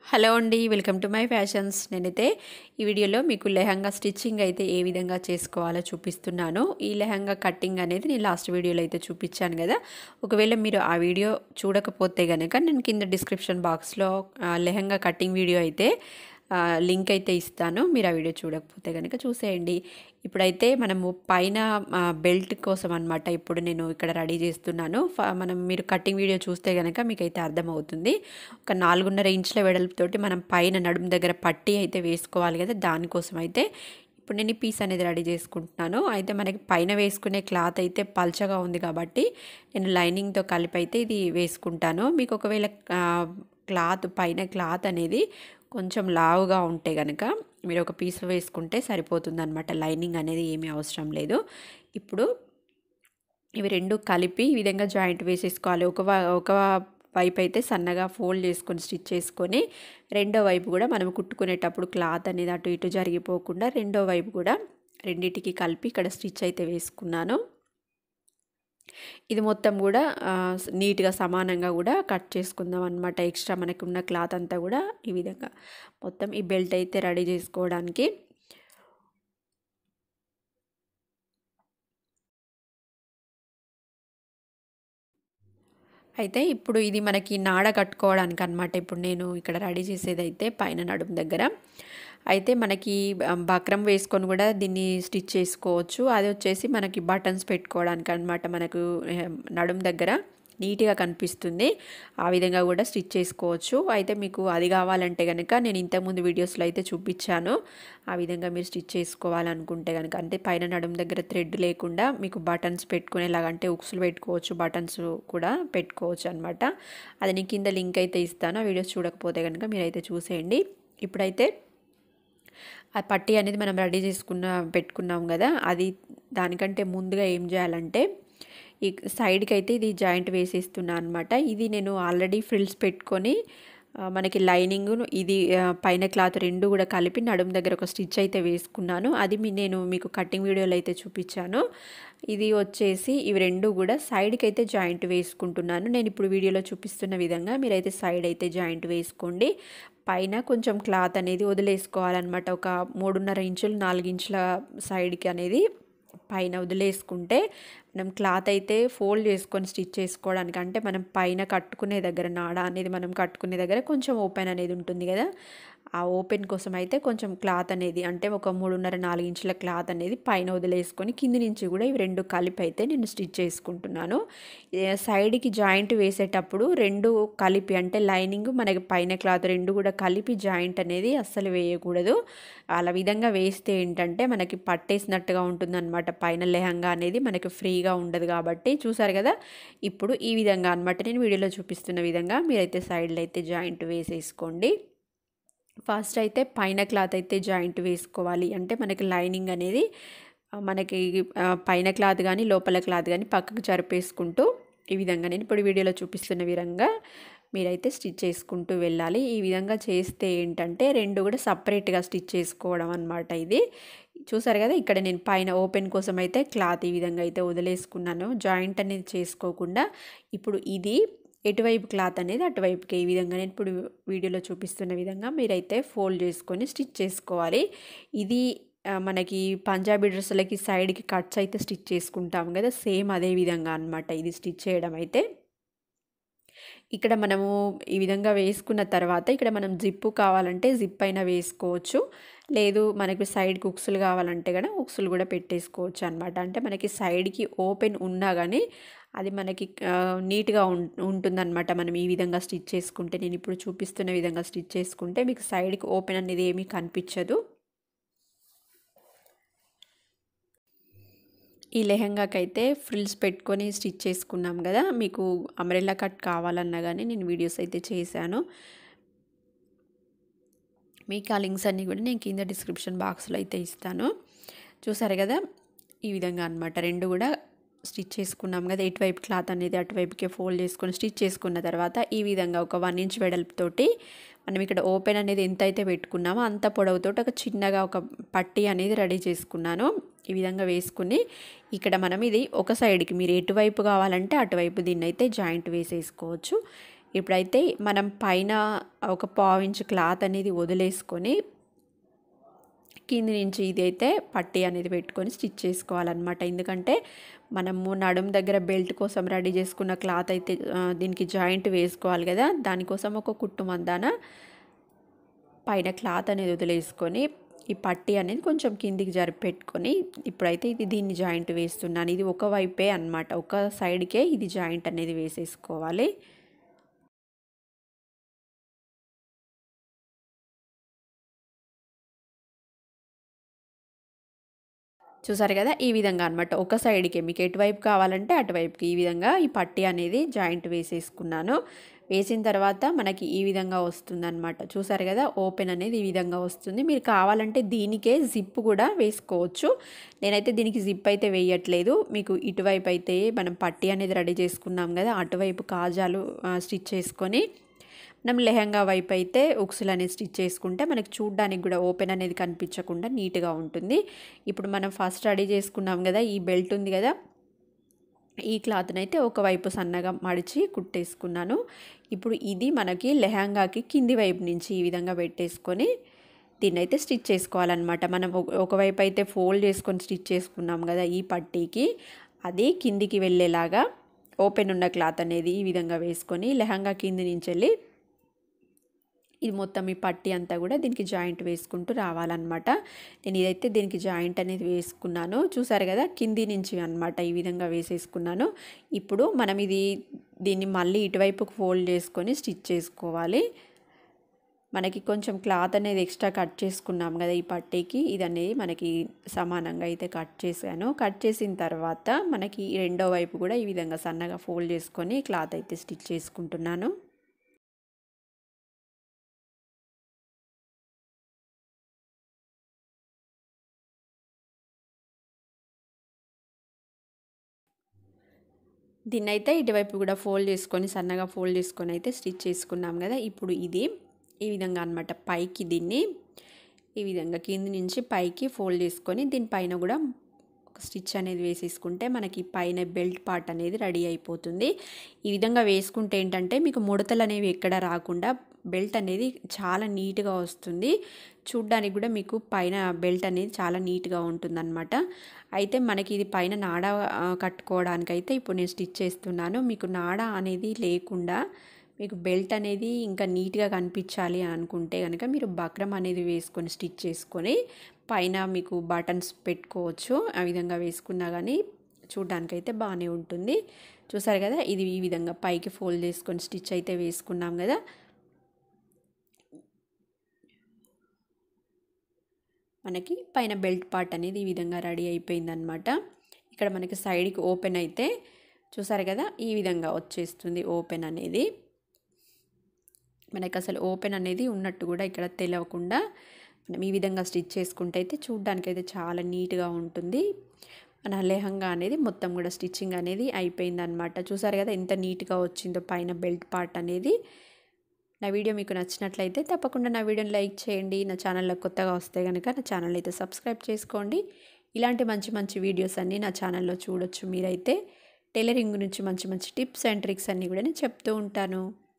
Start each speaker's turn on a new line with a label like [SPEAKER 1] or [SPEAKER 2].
[SPEAKER 1] hello అండి welcome to my fashions నేనైతే ఈ వీడియోలో మీకు లెహంగా స్టిచ్చింగ్ అయితే ఏ విధంగా చేసుకోవాలో చూపిస్తున్నాను ఈ లెహంగా కటింగ్ అనేది నేను లాస్ట్ వీడియోలో అయితే చూపించాను కదా ఒకవేళ మీరు ఆ వీడియో చూడకపోతే కనుక నేను కింద డిస్క్రిప్షన్ బాక్స్లో లెహంగా కటింగ్ వీడియో అయితే లింక్ అయితే ఇస్తాను మీరు ఆ వీడియో చూడకపోతే కనుక చూసేయండి ఇప్పుడైతే మనము పైన బెల్ట్ కోసం అనమాట ఇప్పుడు నేను ఇక్కడ రెడీ చేస్తున్నాను మనం మీరు కటింగ్ వీడియో చూస్తే కనుక మీకు అయితే అర్థమవుతుంది ఒక నాలుగున్నర ఇంచుల వెడల్పుతోటి మనం పైన నడుము దగ్గర పట్టి అయితే వేసుకోవాలి కదా దానికోసం అయితే ఇప్పుడు నేను ఈ పీస్ అనేది రెడీ చేసుకుంటున్నాను అయితే మనకి పైన వేసుకునే క్లాత్ అయితే పల్చగా ఉంది కాబట్టి నేను లైనింగ్తో కలిపి అయితే ఇది వేసుకుంటాను మీకు ఒకవేళ క్లాత్ పైన క్లాత్ అనేది కొంచెం లావుగా ఉంటే కనుక మీరు ఒక పీస్ వేసుకుంటే సరిపోతుంది అనమాట లైనింగ్ అనేది ఏమీ అవసరం లేదు ఇప్పుడు ఇవి రెండు కలిపి ఈ విధంగా జాయింట్ వేసేసుకోవాలి ఒక ఒక వైపు అయితే సన్నగా ఫోల్డ్ చేసుకొని స్టిచ్ చేసుకొని రెండో వైపు కూడా మనం కుట్టుకునేటప్పుడు క్లాత్ అనేది అటు ఇటు జరిగిపోకుండా రెండో వైపు కూడా రెండింటికి కలిపి ఇక్కడ స్టిచ్ అయితే వేసుకున్నాను ఇది మొత్తం కూడా నీట్గా సమానంగా కూడా కట్ చేసుకుందాం అనమాట ఎక్స్ట్రా మనకి ఉన్న క్లాత్ అంతా కూడా ఈ విధంగా మొత్తం ఈ బెల్ట్ అయితే రెడీ చేసుకోవడానికి అయితే ఇప్పుడు ఇది మనకి నాడ కట్టుకోవడానికి అనమాట ఇప్పుడు నేను ఇక్కడ రెడీ చేసేది అయితే పైన నడుము దగ్గర అయితే మనకి బక్రం వేసుకొని కూడా దీన్ని స్టిచ్ చేసుకోవచ్చు అది వచ్చేసి మనకి బటన్స్ పెట్టుకోవడానికి అనమాట మనకు నడుము దగ్గర నీట్గా కనిపిస్తుంది ఆ విధంగా కూడా స్టిచ్ చేసుకోవచ్చు అయితే మీకు అది కావాలంటే కనుక నేను ఇంతకుముందు వీడియోస్లో అయితే చూపించాను ఆ విధంగా మీరు స్టిచ్ చేసుకోవాలనుకుంటే కనుక అంటే పైన నడుము దగ్గర థ్రెడ్ లేకుండా మీకు బటన్స్ పెట్టుకునేలాగంటే ఉక్సులు పెట్టుకోవచ్చు బటన్స్ కూడా పెట్టుకోవచ్చు అనమాట అది నేను కింద లింక్ అయితే ఇస్తాను ఆ వీడియోస్ చూడకపోతే కనుక మీరైతే చూసేయండి ఇప్పుడైతే ఆ పట్టి అనేది మనం రెడీ చేసుకున్న పెట్టుకున్నాం కదా అది దానికంటే ముందుగా ఏం చేయాలంటే ఈ సైడ్కి అయితే ఇది జాయింట్ వేసేస్తున్నాను అనమాట ఇది నేను ఆల్రెడీ ఫ్రిల్స్ పెట్టుకొని మనకి లైనింగ్ ఇది పైన క్లాత్ రెండు కూడా కలిపి నడుము దగ్గర ఒక స్టిచ్ అయితే వేసుకున్నాను అది నేను మీకు కటింగ్ వీడియోలో అయితే చూపించాను ఇది వచ్చేసి ఇవి రెండు కూడా సైడ్కి అయితే జాయింట్ వేసుకుంటున్నాను నేను ఇప్పుడు వీడియోలో చూపిస్తున్న విధంగా మీరైతే సైడ్ అయితే జాయింట్ వేసుకోండి పైన కొంచెం క్లాత్ అనేది వదిలేసుకోవాలన్నమాట ఒక మూడున్నర ఇంచులు నాలుగు ఇంచుల సైడ్కి అనేది పైన వదిలేసుకుంటే మనం క్లాత్ అయితే ఫోల్డ్ చేసుకొని స్టిచ్ చేసుకోవడానికి అంటే మనం పైన కట్టుకునే దగ్గర నాడ అనేది మనం కట్టుకునే దగ్గర కొంచెం ఓపెన్ అనేది ఉంటుంది కదా ఆ ఓపెన్ కోసం అయితే కొంచెం క్లాత్ అనేది అంటే ఒక మూడున్నర నాలుగు ఇంచుల క్లాత్ అనేది పైన వదిలేసుకొని కింది నుంచి కూడా ఇవి రెండు కలిపి అయితే నేను స్టిచ్ చేసుకుంటున్నాను సైడ్కి జాయింట్ వేసేటప్పుడు రెండు కలిపి అంటే లైనింగ్ మనకి పైన క్లాత్ రెండు కూడా కలిపి జాయింట్ అనేది అస్సలు వేయకూడదు అలా విధంగా వేస్తే ఏంటంటే మనకి పట్టేసినట్టుగా ఉంటుందన్నమాట పైన లెహంగా అనేది మనకి ఫ్రీగా ఉండదు కాబట్టి చూసారు కదా ఇప్పుడు ఈ విధంగా అనమాట నేను వీడియోలో చూపిస్తున్న విధంగా మీరైతే సైడ్లో అయితే జాయింట్ వేసేసుకోండి ఫస్ట్ అయితే పైన క్లాత్ అయితే జాయింట్ వేసుకోవాలి అంటే మనకి లైనింగ్ అనేది మనకి పైన క్లాత్ కానీ లోపల క్లాత్ కానీ పక్కకు జరిపేసుకుంటూ ఈ విధంగా నేను ఇప్పుడు వీడియోలో చూపిస్తున్న విధంగా మీరైతే స్టిచ్ చేసుకుంటూ వెళ్ళాలి ఈ విధంగా చేస్తే ఏంటంటే రెండు కూడా సపరేట్గా స్టిచ్ చేసుకోవడం అనమాట ఇది చూసారు కదా ఇక్కడ నేను పైన ఓపెన్ కోసం అయితే క్లాత్ ఈ విధంగా అయితే వదిలేసుకున్నాను జాయింట్ అనేది చేసుకోకుండా ఇప్పుడు ఇది ఎటువైపు క్లాత్ అనేది అటువైపుకి ఈ విధంగా నేను ఇప్పుడు వీడియోలో చూపిస్తున్న విధంగా మీరైతే ఫోల్డ్ చేసుకొని స్టిచ్ చేసుకోవాలి ఇది మనకి పంజాబీ డ్రెస్సులకి సైడ్కి కట్స్ అయితే స్టిచ్ చేసుకుంటాం కదా సేమ్ అదే విధంగా అనమాట ఇది స్టిచ్ చేయడం అయితే ఇక్కడ మనము ఈ విధంగా వేసుకున్న తర్వాత ఇక్కడ మనం జిప్పు కావాలంటే జిప్ అయినా వేసుకోవచ్చు లేదు మనకి సైడ్కి ఉక్సులు కావాలంటే కూడా ఉక్సులు కూడా పెట్టేసుకోవచ్చు అనమాట అంటే మనకి సైడ్కి ఓపెన్ ఉన్నా కానీ అది మనకి నీట్గా ఉంటుందన్నమాట మనం ఈ విధంగా స్టిచ్ చేసుకుంటే నేను ఇప్పుడు చూపిస్తున్న విధంగా స్టిచ్ చేసుకుంటే మీకు సైడ్కి ఓపెన్ అనేది ఏమీ కనిపించదు ఈ లెహంగాకి అయితే ఫ్రిల్స్ పెట్టుకొని స్టిచ్ చేసుకున్నాం కదా మీకు అమరెల్లా కట్ కావాలన్నా కానీ నేను వీడియోస్ అయితే చేశాను మీకు ఆ లింక్స్ అన్నీ కూడా నేను కింద డిస్క్రిప్షన్ బాక్స్లో అయితే ఇస్తాను చూసారు కదా ఈ విధంగా అనమాట రెండు కూడా స్టిచ్ చేసుకున్నాం కదా ఎటువైపు క్లాత్ అనేది అటువైపుకే ఫోల్డ్ చేసుకొని స్టిచ్ చేసుకున్న తర్వాత ఈ విధంగా ఒక వన్ ఇంచ్ వెడల్పుతోటి మనం ఇక్కడ ఓపెన్ అనేది ఎంత అయితే పెట్టుకున్నామో అంత పొడవుతోటి ఒక చిన్నగా ఒక పట్టి అనేది రెడీ చేసుకున్నాను ఈ విధంగా వేసుకుని ఇక్కడ మనం ఇది ఒక సైడ్కి మీరు ఎటువైపు కావాలంటే అటువైపు దీన్ని అయితే జాయింట్ వేసేసుకోవచ్చు ఇప్పుడైతే మనం పైన ఒక పావు ఇంచు క్లాత్ అనేది వదిలేసుకొని కింది నుంచి ఇదైతే పట్టీ అనేది పెట్టుకొని స్టిచ్ చేసుకోవాలన్నమాట ఎందుకంటే మనము నడుం దగ్గర బెల్ట్ కోసం రెడీ చేసుకున్న క్లాత్ అయితే దీనికి జాయింట్ వేసుకోవాలి కదా దానికోసం ఒక కుట్టు మందాన పైన క్లాత్ అనేది వదిలేసుకొని ఈ పట్టీ అనేది కొంచెం కిందికి జరిపి పెట్టుకొని ఇప్పుడైతే ఇది దీన్ని జాయింట్ వేస్తున్నాను ఇది ఒక వైపే అనమాట ఒక సైడ్కే ఇది జాయింట్ అనేది వేసేసుకోవాలి చూసారు కదా ఈ విధంగా అనమాట ఒక సైడ్కి మీకు ఎటువైపు కావాలంటే అటువైపుకి ఈ విధంగా ఈ పట్టీ అనేది జాయింట్ వేసేసుకున్నాను వేసిన తర్వాత మనకి ఈ విధంగా వస్తుందన్నమాట చూసారు కదా ఓపెన్ అనేది ఈ విధంగా వస్తుంది మీరు కావాలంటే దీనికే జిప్ కూడా వేసుకోవచ్చు నేనైతే దీనికి జిప్ అయితే వేయట్లేదు మీకు ఇటువైపు అయితే మనం పట్టీ అనేది రెడీ చేసుకున్నాం కదా అటువైపు కాజాలు స్టిచ్ చేసుకొని మనం లెహంగా వైపు అయితే ఉక్సులు అనేది స్టిచ్ చేసుకుంటే మనకి చూడడానికి కూడా ఓపెన్ అనేది కనిపించకుండా నీట్గా ఉంటుంది ఇప్పుడు మనం ఫస్ట్ రెడీ చేసుకున్నాం కదా ఈ బెల్ట్ ఉంది కదా ఈ క్లాత్ని అయితే ఒకవైపు సన్నగా మడిచి కుట్టేసుకున్నాను ఇప్పుడు ఇది మనకి లెహంగాకి కింది వైపు నుంచి ఈ విధంగా పెట్టేసుకొని దీన్ని అయితే స్టిచ్ చేసుకోవాలన్నమాట మనం ఒకవైపు అయితే ఫోల్డ్ చేసుకొని స్టిచ్ చేసుకున్నాం కదా ఈ పట్టీకి అది కిందికి వెళ్ళేలాగా ఓపెన్ ఉన్న క్లాత్ అనేది ఈ విధంగా వేసుకొని లెహంగా కింది నుంచి వెళ్ళి ఇది మొత్తం ఈ పట్టి అంతా కూడా దీనికి జాయింట్ వేసుకుంటూ రావాలన్నమాట నేను ఇదైతే దీనికి జాయింట్ అనేది వేసుకున్నాను చూసారు కదా కింది నుంచి అనమాట ఈ విధంగా వేసేసుకున్నాను ఇప్పుడు మనం ఇది దీన్ని మళ్ళీ ఇటువైపుకు ఫోల్డ్ చేసుకొని స్టిచ్ చేసుకోవాలి మనకి కొంచెం క్లాత్ అనేది ఎక్స్ట్రా కట్ చేసుకున్నాం కదా ఈ పట్టీకి ఇది అనేది మనకి సమానంగా అయితే కట్ చేశాను కట్ చేసిన తర్వాత మనకి రెండో వైపు కూడా ఈ విధంగా సన్నగా ఫోల్డ్ చేసుకొని క్లాత్ అయితే స్టిచ్ చేసుకుంటున్నాను దీన్ని అయితే ఇటువైపు కూడా ఫోల్డ్ చేసుకొని సన్నగా ఫోల్డ్ చేసుకొని అయితే స్టిచ్ చేసుకున్నాం కదా ఇప్పుడు ఇది ఈ విధంగా అనమాట పైకి దీన్ని ఈ విధంగా కింది నుంచి పైకి ఫోల్డ్ చేసుకొని దీనిపైన కూడా ఒక స్టిచ్ అనేది వేసేసుకుంటే మనకి పైన బెల్ట్ పార్ట్ అనేది రెడీ అయిపోతుంది ఈ విధంగా వేసుకుంటే ఏంటంటే మీకు ముడతలు అనేవి ఎక్కడ రాకుండా బెల్ట్ అనేది చాలా నీట్గా వస్తుంది చూడ్డానికి కూడా మీకు పైన బెల్ట్ అనేది చాలా నీట్గా ఉంటుందన్నమాట అయితే మనకి ఇది పైన నాడ కట్టుకోవడానికైతే ఇప్పుడు నేను స్టిచ్ చేస్తున్నాను మీకు నాడ అనేది లేకుండా మీకు బెల్ట్ అనేది ఇంకా నీట్గా కనిపించాలి అని అనుకుంటే కనుక మీరు బక్రం అనేది వేసుకొని స్టిచ్ చేసుకొని పైన మీకు బటన్స్ పెట్టుకోవచ్చు ఆ విధంగా వేసుకున్నా కానీ చూడ్డానికైతే బాగానే ఉంటుంది చూసారు కదా ఇది ఈ విధంగా పైకి ఫోల్డ్ చేసుకొని స్టిచ్ అయితే వేసుకున్నాం కదా మనకి పైన బెల్ట్ పార్ట్ అనేది ఈ విధంగా రెడీ అయిపోయిందనమాట ఇక్కడ మనకి సైడ్కి ఓపెన్ అయితే చూసారు కదా ఈ విధంగా వచ్చేస్తుంది ఓపెన్ అనేది మనకి అసలు ఓపెన్ అనేది ఉన్నట్టు కూడా ఇక్కడ తెలియకుండా మనం ఈ విధంగా స్టిచ్ చేసుకుంటే అయితే చూడ్డానికైతే చాలా నీట్గా ఉంటుంది మన లెహంగా అనేది మొత్తం కూడా స్టిచ్చింగ్ అనేది అయిపోయిందనమాట చూసారు కదా ఎంత నీట్గా వచ్చిందో పైన బెల్ట్ పార్ట్ అనేది నా వీడియో మీకు నచ్చినట్లయితే తప్పకుండా నా వీడియోని లైక్ చేయండి నా ఛానల్లో కొత్తగా వస్తే కనుక నా ఛానల్ అయితే సబ్స్క్రైబ్ చేసుకోండి ఇలాంటి మంచి మంచి వీడియోస్ అన్నీ నా ఛానల్లో చూడొచ్చు మీరైతే టైలరింగ్ గురించి మంచి మంచి టిప్స్ అండ్ ట్రిక్స్ అన్నీ కూడా నేను చెప్తూ ఉంటాను